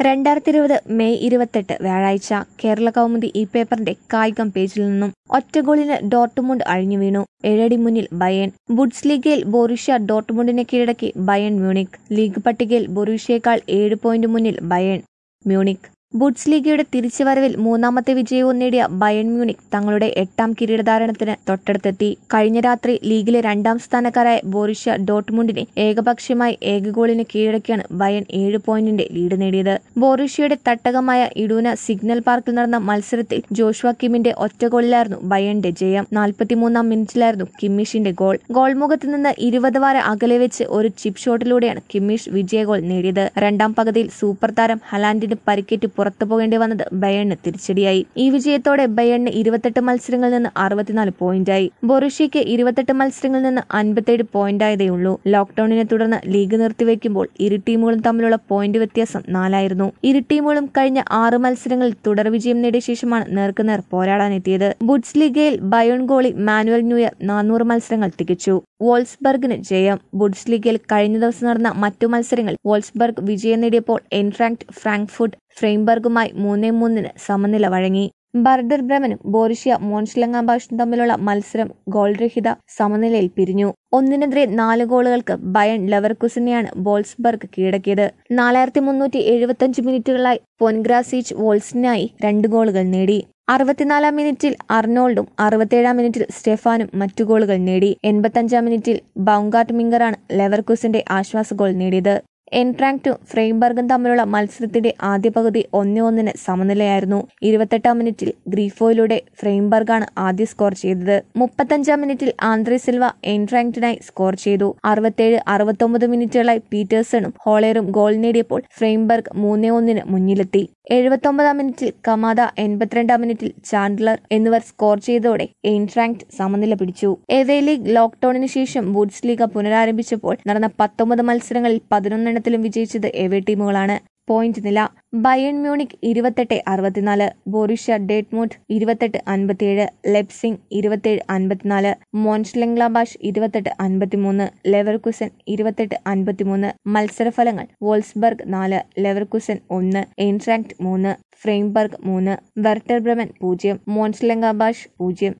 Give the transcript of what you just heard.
രണ്ടായിരത്തി ഇരുപത് മെയ് ഇരുപത്തെട്ട് വ്യാഴാഴ്ച കേരള കൗമുദി ഈ പേപ്പറിന്റെ കായികം പേജിൽ നിന്നും ഒറ്റ ഗോളിന് ഡോർട്ട്മുണ്ട് അഴിഞ്ഞു വീണു ഏഴടി മുന്നിൽ ബയൺ ബുഡ്സ് ലീഗിൽ ബൊറൂഷ്യ ഡോർട്ട്മുണ്ടിനെ കീഴടക്കി ബയൺ മ്യൂണിക് ലീഗ് പട്ടികയിൽ ബൊറൂഷ്യയേക്കാൾ ഏഴ് പോയിന്റ് മുന്നിൽ ബയൺ മ്യൂണിക് ബുഡ്സ് ലീഗയുടെ തിരിച്ചുവരവിൽ മൂന്നാമത്തെ വിജയവും നേടിയ ബയൺ മ്യൂണിക് തങ്ങളുടെ എട്ടാം കിരീടധാരണത്തിന് തൊട്ടടുത്തെത്തി കഴിഞ്ഞ രാത്രി ലീഗിലെ രണ്ടാം സ്ഥാനക്കാരായ ബോറിഷ്യ ഡോട്ട്മുണ്ടിനെ ഏകപക്ഷീയമായി ഏക ഗോളിന് കീഴടക്കിയാണ് ബയൺ ഏഴ് പോയിന്റിന്റെ ലീഡ് നേടിയത് ബോറിഷ്യയുടെ തട്ടകമായ ഇഡൂന സിഗ്നൽ പാർക്കിൽ നടന്ന മത്സരത്തിൽ ജോഷ്വ കിമ്മിന്റെ ഒറ്റ ഗോളിലായിരുന്നു ബയണിന്റെ ജയം നാൽപ്പത്തിമൂന്നാം മിനിറ്റിലായിരുന്നു കിമ്മിഷിന്റെ ഗോൾ ഗോൾമുഖത്ത് നിന്ന് ഇരുപത് വാര അകലെ വെച്ച് ഒരു ചിപ്പ് ഷോട്ടിലൂടെയാണ് കിമ്മിഷ് വിജയ ഗോൾ നേടിയത് രണ്ടാം പകുതിയിൽ സൂപ്പർ താരം ഹലാൻഡിന് പരിക്കേറ്റ് പുറത്തു പോകേണ്ടി വന്നത് ബയണിന് തിരിച്ചടിയായി ഈ വിജയത്തോടെ ബയണിന് ഇരുപത്തെട്ട് മത്സരങ്ങളിൽ നിന്ന് അറുപത്തിനാല് പോയിന്റായി ബൊറുഷ്യയ്ക്ക് ഇരുപത്തെട്ട് മത്സരങ്ങളിൽ നിന്ന് അൻപത്തേഴ് പോയിന്റായതേയുള്ളൂ ലോക്ഡൌണിനെ തുടർന്ന് ലീഗ് നിർത്തിവെക്കുമ്പോൾ ഇരു ടീമുകളും തമ്മിലുള്ള പോയിന്റ് വ്യത്യാസം നാലായിരുന്നു ഇരു ടീമുകളും കഴിഞ്ഞ ആറ് മത്സരങ്ങളിൽ തുടർ വിജയം നേടിയ ശേഷമാണ് നേർക്കുനേർ പോരാടാനെത്തിയത് ബുഡ്സ് ലീഗയിൽ ബയോൺ ഗോളി മാനുവൽ ന്യൂയർ നാനൂറ് മത്സരങ്ങൾ തികച്ചു വോൾസ്ബർഗിന് ജയം ബുഡ്സ് ലീഗിൽ കഴിഞ്ഞ ദിവസം നടന്ന മറ്റു മത്സരങ്ങളിൽ വോൾസ്ബർഗ് വിജയം നേടിയപ്പോൾ എൻഫ്രാങ്ക്ട് ഫ്രാങ്ക്ഫുട്ട് ഫ്രെയിംബർഗുമായി മൂന്നേ മൂന്നിന് സമനില വഴങ്ങി ബർഡർ ബ്രമനും ബോറിഷ്യ മോൺഷ്ലങ്ങാബാഷും തമ്മിലുള്ള മത്സരം ഗോൾരഹിത സമനിലയിൽ പിരിഞ്ഞു ഒന്നിനെതിരെ നാല് ഗോളുകൾക്ക് ബയൺ ലെവർകുസിനെയാണ് ബോൾസ്ബർഗ് കീഴടക്കിയത് നാലായിരത്തി മുന്നൂറ്റി എഴുപത്തിയഞ്ച് മിനിറ്റുകളായി പൊൻഗ്രാസീച്ച് വോൾസിനായി രണ്ട് ഗോളുകൾ നേടി അറുപത്തിനാലാം മിനിറ്റിൽ അർണോൾഡും അറുപത്തേഴാം മിനിറ്റിൽ സ്റ്റെഫാനും മറ്റു ഗോളുകൾ നേടി എൺപത്തഞ്ചാം മിനിറ്റിൽ ബൗങ്കാട്ട് മിങ്കറാണ് ലെവർകുസിന്റെ ആശ്വാസ ഗോൾ നേടിയത് എൻട്രാങ്റ്റും ഫ്രെയിംബർഗും തമ്മിലുള്ള മത്സരത്തിന്റെ ആദ്യ പകുതി ഒന്നേ ഒന്നിന് സമനിലയായിരുന്നു ഇരുപത്തെട്ടാം മിനിറ്റിൽ ഗ്രീഫോയിലൂടെ ഫ്രെയിംബർഗാണ് ആദ്യ സ്കോർ ചെയ്തത് മുപ്പത്തഞ്ചാം മിനിറ്റിൽ ആന്ത്രേ സിൽവ എൻട്രാങ്റ്റിനായി സ്കോർ ചെയ്തു അറുപത്തേഴ് അറുപത്തൊമ്പത് മിനിറ്റുകളായി പീറ്റേഴ്സണും ഹോളേറും ഗോൾ നേടിയപ്പോൾ ഫ്രെയിംബർഗ് മൂന്നേ ഒന്നിന് മുന്നിലെത്തി എഴുപത്തൊമ്പതാം മിനിറ്റിൽ കമാദ എൺപത്തിരണ്ടാം മിനിറ്റിൽ ചാൻഡ്ലർ എന്നിവർ സ്കോർ ചെയ്തതോടെ എയിൻട്രാങ്ക്ട് സമനില പിടിച്ചു എവേ ലീഗ് ലോക്ഡൌണിന് ശേഷം ബൂട്ട്സ് ലീഗ് പുനരാരംഭിച്ചപ്പോൾ നടന്ന പത്തൊമ്പത് മത്സരങ്ങളിൽ പതിനൊന്നെണ്ണത്തിലും വിജയിച്ചത് എവേ ടീമുകളാണ് പോയിന്റ് നില ബയൺ മ്യൂണിക് ഇരുപത്തെട്ട് അറുപത്തിനാല് ബോറിഷ്യ ഡേറ്റ്മൂട്ട് ഇരുപത്തെട്ട് അൻപത്തിയേഴ് ലെപ്സിംഗ് ഇരുപത്തേഴ് അൻപത്തിനാല് മോൺഷ്ലെങ്ലാബാഷ് ഇരുപത്തെട്ട് അൻപത്തിമൂന്ന് ലെവർകുസൻ ഇരുപത്തെട്ട് അൻപത്തിമൂന്ന് മത്സരഫലങ്ങൾ വോൾസ്ബർഗ് നാല് ലെവർകുസൻ ഒന്ന് എയിൻട്രാക്ട് മൂന്ന് ഫ്രെയിംബർഗ് മൂന്ന് വെർട്ടർ ബ്രമൻ പൂജ്യം മോൺഷ്ലെങ്കാബാഷ് പൂജ്യം